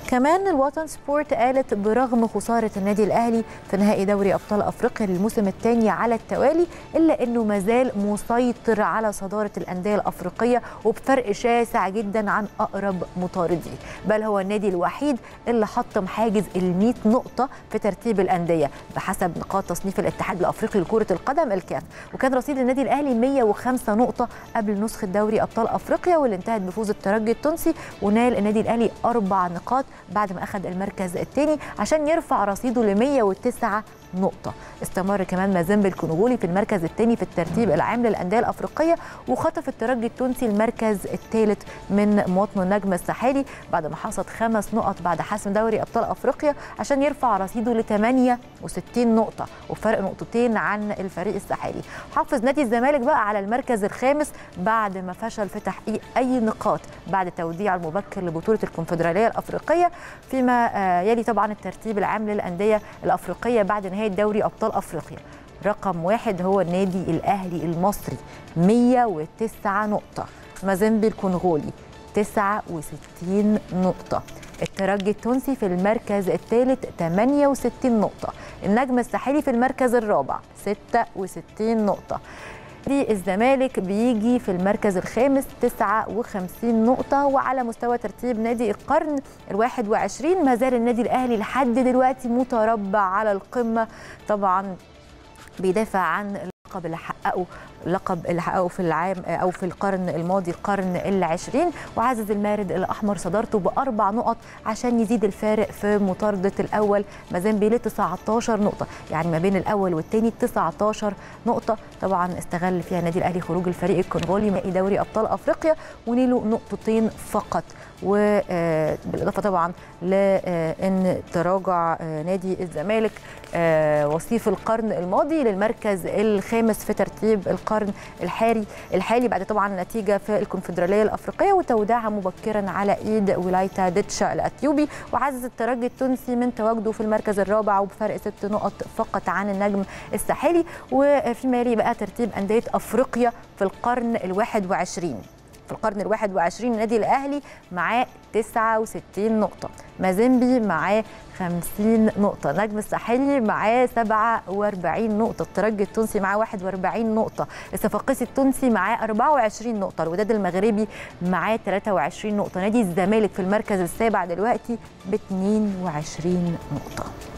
كمان الوطن سبورت قالت برغم خساره النادي الاهلي في نهائي دوري ابطال افريقيا للموسم الثاني على التوالي الا انه مازال مسيطر على صداره الانديه الافريقيه وبفرق شاسع جدا عن اقرب مطارديه بل هو النادي الوحيد اللي حطم حاجز ال 100 نقطه في ترتيب الانديه بحسب نقاط تصنيف الاتحاد الافريقي لكره القدم الكاف وكان رصيد النادي الاهلي 105 نقطه قبل نسخه دوري ابطال افريقيا واللي انتهت بفوز الترجي التونسي ونال النادي الاهلي اربع نقاط بعد ما اخذ المركز الثاني عشان يرفع رصيده ل 109 نقطة استمر كمان مازيمبي الكونغولي في المركز الثاني في الترتيب العام للأندية الأفريقية وخطف الترجي التونسي المركز الثالث من مواطنه النجم الساحلي بعد ما حصد خمس نقط بعد حسم دوري أبطال أفريقيا عشان يرفع رصيده ل 68 نقطة وفرق نقطتين عن الفريق الساحلي حافظ نادي الزمالك بقى على المركز الخامس بعد ما فشل في تحقيق أي نقاط بعد توديع المبكر لبطولة الكونفدرالية الأفريقية فيما يلي طبعا الترتيب العام للأندية الأفريقية بعد نهاية دوري أبطال أفريقيا رقم واحد هو النادي الأهلي المصري 109 نقطة مازيمبي الكونغولي 69 نقطة الترجي التونسي في المركز الثالث 68 نقطة النجم الساحلي في المركز الرابع 66 نقطة نادي الزمالك بيجي في المركز الخامس 59 نقطة وعلى مستوى ترتيب نادي القرن ال 21 ما زال النادي الأهلي لحد دلوقتي متربع على القمة طبعا بيدافع عن اللقب اللي حققه اللقب اللي حققه في العام او في القرن الماضي القرن العشرين وعزز المارد الاحمر صدارته باربع نقط عشان يزيد الفارق في مطارده الاول مازيمبي ل 19 نقطه يعني ما بين الاول والثاني 19 نقطه طبعا استغل فيها النادي الاهلي خروج الفريق الكونغولي من دوري ابطال افريقيا ونيله نقطتين فقط وبالاضافه طبعا لان تراجع نادي الزمالك وصيف القرن الماضي للمركز الخامس في ترتيب القرن الحالي الحالي بعد طبعا النتيجه في الكونفدراليه الافريقيه وتوديعها مبكرا على ايد ولايتا ديتشا الاثيوبي وعزز الترجي التونسي من تواجده في المركز الرابع وبفرق ست نقط فقط عن النجم الساحلي وفيما يلي بقى ترتيب انديه افريقيا في القرن الواحد وعشرين في القرن الواحد وعشرين النادي الأهلي معاه 69 نقطة مازيمبي معاه 50 نقطة نجم الساحلي معاه 47 نقطة الترجي التونسي معاه 41 نقطة الصفاقسي التونسي معاه 24 نقطة الوداد المغربي معاه 23 نقطة نادي الزمالك في المركز السابع دلوقتي ب 22 نقطة